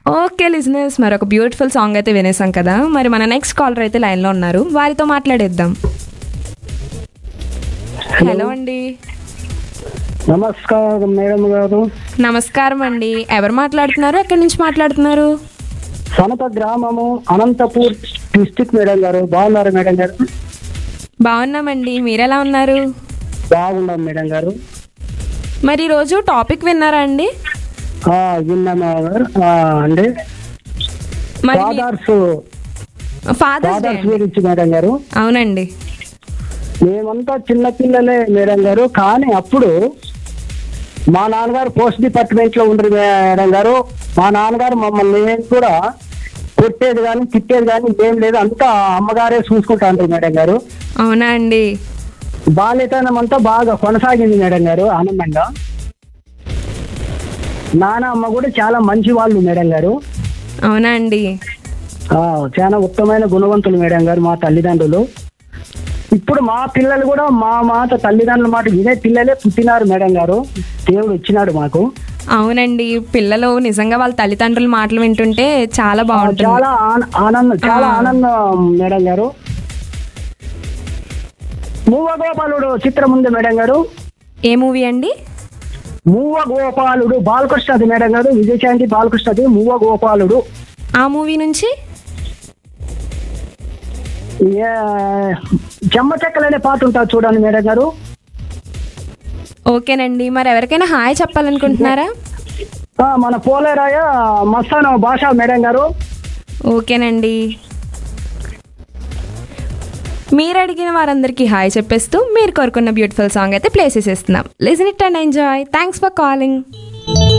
Okay లిజినెస్ మరి ఒక బ్యూటిఫుల్ సాంగ్ అయితే వినేసాం కదా మరి మన నెక్స్ట్ కాలర్ అయితే లైన్లో ఉన్నారు వారితో మాట్లాడేద్దాం హలో అండి నమస్కారం మేడం గారు నమస్కారం అండి ఎవరు మాట్లాడుతున్నారు ఎక్కడి నుంచి మాట్లాడుతున్నారు సనత గ్రామము అనంతపూర్ డిస్టిక్ మేడం గారు బాగున్నారు మేడం గారు బాగున్నామండి మీరెలా ఉన్నారు బాగున్నాం మేడం గారు మరి ఈరోజు టాపిక్ విన్నారా అండి ఆ, విన్నాం మేడం గారు ఆ, అండి మరి ఫాదర్స్ ఫాదర్స్ డే ఫాదర్స్ గురించి మేడం గారు అవునండి మేమంతా చిన్న పిల్లలే మేడం గారు కానీ అప్పుడు మా నాన్నగారు పోస్ట్ డిపార్ట్మెంట్ లో ఉండరు మేడం గారు మా నాన్నగారు మమ్మల్ని ఏం కూడా కొట్టేది కానీ తిట్టేది కానీ ఏం లేదు అంతా అమ్మగారే చూసుకుంటా ఉంటారు మేడం గారు అవునా అండి బాల్యతనం అంతా బాగా కొనసాగింది మేడం గారు ఆనందంగా నాన్న అమ్మ కూడా చాలా మంచి వాళ్ళు మేడం గారు అవునా అండి ఆ, చాలా ఉత్తమైన గుణవంతులు మేడం గారు మా తల్లిదండ్రులు ఇప్పుడు మా పిల్లలు కూడా మా మాట తల్లిదండ్రుల మాట వినే పిల్లలే పుట్టినారు మేడం గారు దేవుడు ఇచ్చినాడు మాకు అవునండి పిల్లలు నిజంగా వాళ్ళ తల్లిదండ్రుల మాటలు వింటుంటే చాలా ఆ, బాగుంటుంది చాలా ఆన- ఆనందం చాలా ఆ. ఆనందం మేడం గారు మూవ గోపాలుడు చిత్రం ఉంది మేడం గారు ఏ మూవీ అండి మూవ గోపాలుడు బాలకృష్ణది మేడం గారు విజయశాంతి బాలకృష్ణది మూవ గోపాలుడు ఆ మూవీ నుంచి ఏ, చెమ్మ చెక్కలు అనే పాట ఉంటుంది చూడండి మేడం గారు ఓకేనండి మరి ఎవరికైనా హాయ్ చెప్పాలనుకుంటున్నారా ఆ, మన పోలేరాయ మస్తాన్ భాష మేడం గారు ఓకేనండి మీరు అడిగిన వారందరికీ హాయ్ చెప్పేస్తూ మీరు కోరుకున్న బ్యూటిఫుల్ సాంగ్ అయితే ప్లే చేసేస్తున్నాం listen it and enjoy thanks for calling